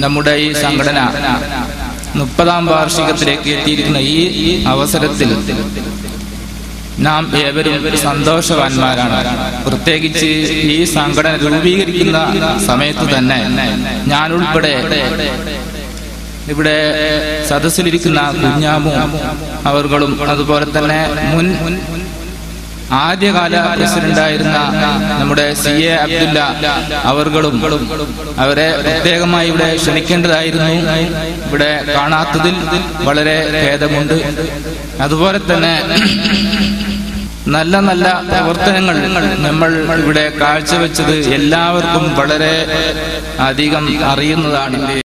നമ്മുടെ ഈ സംഘടന മുപ്പതാം വാർഷികത്തിലേക്ക് എത്തിയിരിക്കുന്ന ഈ അവസരത്തിൽ നാം ഏവരും സന്തോഷവാന്മാരാണ് പ്രത്യേകിച്ച് ഈ സംഘടന രൂപീകരിക്കുന്ന സമയത്ത് തന്നെ ഞാൻ ഉൾപ്പെടെ ഇവിടെ സദസ്സിലിരിക്കുന്ന കുഞ്ഞാമും അവർകളും അതുപോലെ തന്നെ മുൻ ആദ്യകാല പ്രസിഡന്റായിരുന്ന നമ്മുടെ സി എ അബ്ദുല്ല അവർകളും അവരെ പ്രത്യേകമായി ഇവിടെ ക്ഷണിക്കേണ്ടതായിരുന്നു ഇവിടെ കാണാത്തതിൽ വളരെ ഖേദമുണ്ട് അതുപോലെ തന്നെ നല്ല നല്ല പ്രവർത്തനങ്ങൾ നമ്മൾ ഇവിടെ കാഴ്ചവെച്ചത് എല്ലാവർക്കും വളരെ അധികം അറിയുന്നതാണ്